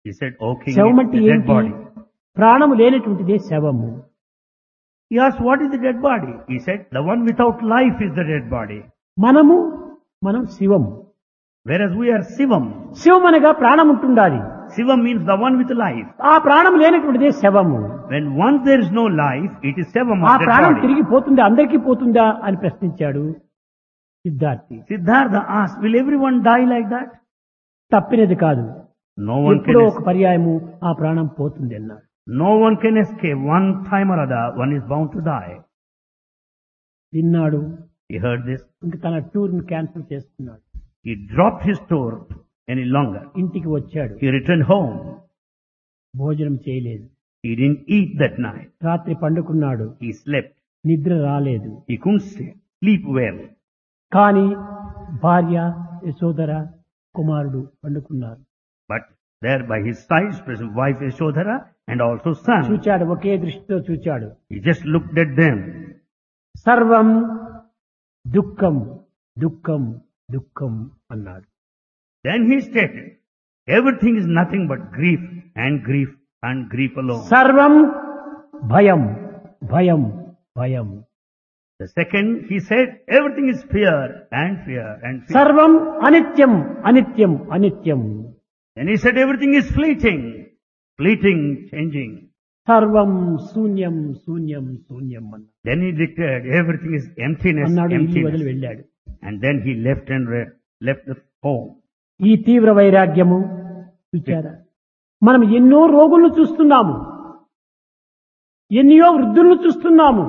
He said, O king, శవం it's అంటే the dead ఏంటి body. ప్రాణము లేనటువంటిదే శవము He asked, what is the dead body? He said, the one without life is the dead body. మనము మనం శివము Whereas we are Sivam. శివం అనగా ప్రాణం ఉంటుండాలి Sivam means the one with life. ఆ ప్రాణం లేనటువంటిదే శవము When once there is no life, it is Sivam ఆ of dead ప్రాణం body. తిరిగి పోతుందా అందరికీ పోతుందా అని ప్రశ్నించాడు Siddharthi Siddhartha asked, will everyone die like that? తప్పినది కాదు No one can ఎప్పుడో ఒక escape. పర్యాయము ఆ ప్రాణం పోతుంది అన్నాడు No one can escape. One time or other, one is bound to die. విన్నాడు He heard this. ఇంక తన టూర్ ని క్యాన్సిల్ చేసుకున్నాడు He dropped his tour any longer. ఇంటికి వచ్చాడు He returned home. భోజనం చేయలేదు He didn't eat that night. రాత్రి పండుకున్నాడు He slept. నిద్ర రాలేదు He couldn't sleep sleep well. కానీ భార్య యశోదర కుమారుడు పండుకున్నారు But there by his side, present wife Yashodhara and also son. చూచాడు ఒకే దృష్టితో చూచాడు He just looked at them. సర్వం దుఃఖం దుఃఖం దుఃఖం అన్నాడు Then he stated, everything is nothing but grief and grief and grief alone. సర్వం భయం భయం భయం The second, he said, everything is fear and fear and fear. సర్వం అనిత్యం అనిత్యం అనిత్యం Then he said, everything is fleeting, fleeting, changing. సర్వం శూన్యం శూన్యం శూన్యం అన్నాడు Then he declared, everything is emptiness, అన్నాడు ఇల్లు వదిలి emptiness. వెళ్ళాడు And then he left and re- left the home. ఈ తీవ్ర వైరాగ్యము చూచారా మనం ఎన్నో రోగులను చూస్తున్నాము ఎన్నో వృద్ధులను చూస్తున్నాము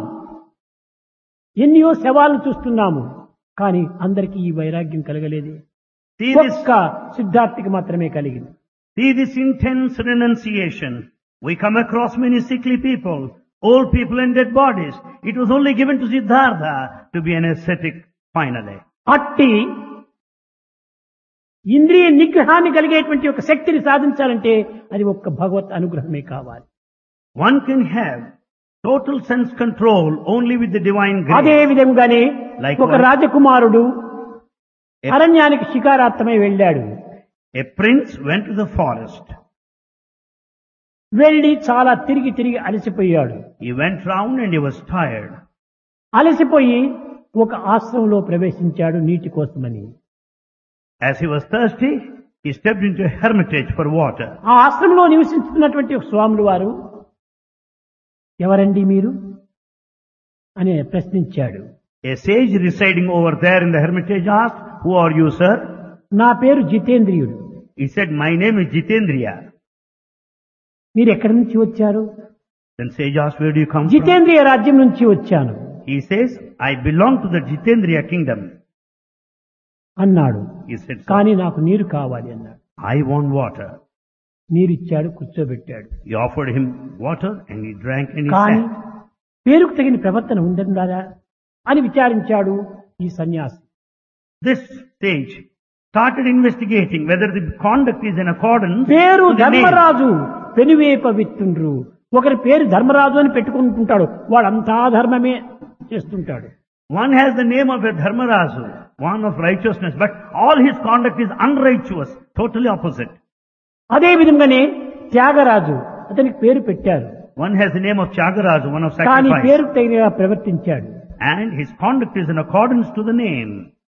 ఎన్నో శవాలను చూస్తున్నాము కానీ అందరికీ ఈ వైరాగ్యం కలగలేదే See this, ఒక్క సిద్ధార్థికి మాత్రమే కలిగింది see this intense renunciation. We come across many sickly people, old people and dead bodies. It was only given to Siddhartha to be an ascetic finally. అట్టి ఇంద్రియ నిగ్రహాన్ని కలిగేటువంటి ఒక శక్తిని సాధించాలంటే అది ఒక్క భగవత్ అనుగ్రహమే కావాలి One can have total sense control only with the divine అదే grace. విధంగానే Likewise. ఒక రాజకుమారుడు A- అరణ్యానికి శికారార్థమై వెళ్ళాడు A prince went to the forest. వెళ్లి చాలా తిరిగి తిరిగి అలసిపోయాడు He went round and he was tired. అలసిపోయి ఒక ఆశ్రమంలో ప్రవేశించాడు నీటి కోసమని As he was thirsty, he stepped into a hermitage for water. ఆ ఆశ్రమంలో నివసించుతున్నటువంటి ఒక స్వాములు వారు ఎవరండి మీరు అని ప్రశ్నించాడు A sage residing over there in the hermitage asked, Who are you, sir? నా పేరు జితేంద్రియుడు He said, My name is Jitendriya. మీరు ఎక్కడి నుంచి వచ్చారు Then sage asked, Where do you come from? జితేంద్రియ రాజ్యం నుంచి వచ్చాను He says, I belong to the Jitendriya kingdom. అన్నాడు He said, "Sir, కానీ నాకు నీరు కావాలి అన్నాడు I want water. నీరు ఇచ్చాడు కూర్చోబెట్టాడు He offered him water and he drank and he కానీ sat. పేరుకు తగిన ప్రవర్తన ఉంటుందా అని విచారించాడు ఈ సన్యాసి This sage started investigating whether the conduct is in accordance పేరు to the name. ధర్మరాజు పెనువేప విత్తుండ్రు ఒకరి పేరు ధర్మరాజు అని పెట్టుకుంటుంటాడు వాడంతా ధర్మమే చేస్తుంటాడు One has the name of a Dharmarazu, one of righteousness, but all his conduct is unrighteous, totally opposite. అదే విధంగానే త్యాగరాజు అతనికి పేరు పెట్టారు One has the name of Tyagaraja, one of కానీ sacrifice, పేరుకు తగినగా ప్రవర్తించాడు and his conduct is in accordance to the name.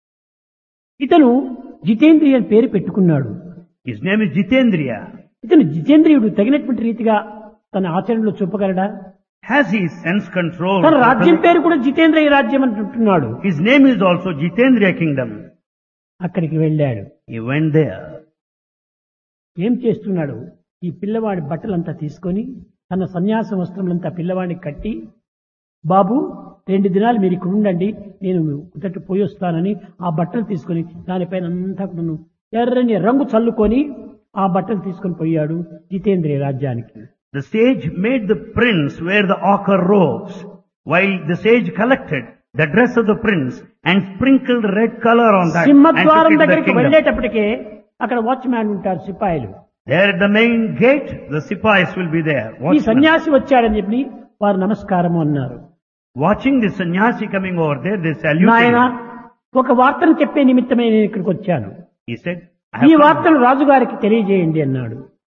ఇతను జితేంద్రియ అని పేరు పెట్టుకున్నాడు His name is Jitendriya. ఇతను జితేంద్రియుడు తగినటువంటి రీతిగా తన ఆచరణలో చూపగలడా Has he sense control? తన రాజ్యం పేరు కూడా జితేంద్రియ రాజ్యం అంటుంటున్నాడు His name is also Jitendriya kingdom. అక్కడికి వెళ్ళాడు He went there. ఏం చేస్తున్నాడు ఈ పిల్లవాడి బట్టలంతా తీసుకొని తన సన్యాస వస్త్రములంతా పిల్లవాడికి కట్టి బాబు రెండు దినాలు మీరు ఇక్కడ ఉండండి నేను కుదట పోయి వస్తానని ఆ బట్టలు తీసుకొని దానిపైన అంతా కూడాను ఎర్రని రంగు చల్లుకొని ఆ బట్టలు తీసుకొని పోయాడు జితేంద్రియ రాజ్యానికి The sage made the prince wear the ochre robes, while the sage collected the dress of the prince and sprinkled red color on that and took సింహద్వారం it to the దగ్గరికి kingdom. వెళ్ళేటప్పటికే అక్కడ వాచ్మ్యాన్ ఉంటారు సిపాయిలు There at the main gate, the sipais will be there, ఈ watchmen. సన్యాసి వచ్చాడని చెప్పి వారు నమస్కారము అన్నారు watching the sannyasi coming over there, they salute నాయన him. ఒక వార్తను చెప్పే నిమిత్తమే నేను ఇక్కడికి వచ్చాను He said, I ఈ have come- వార్తను రాజుగారికి తెలియజేయండి అన్నాడు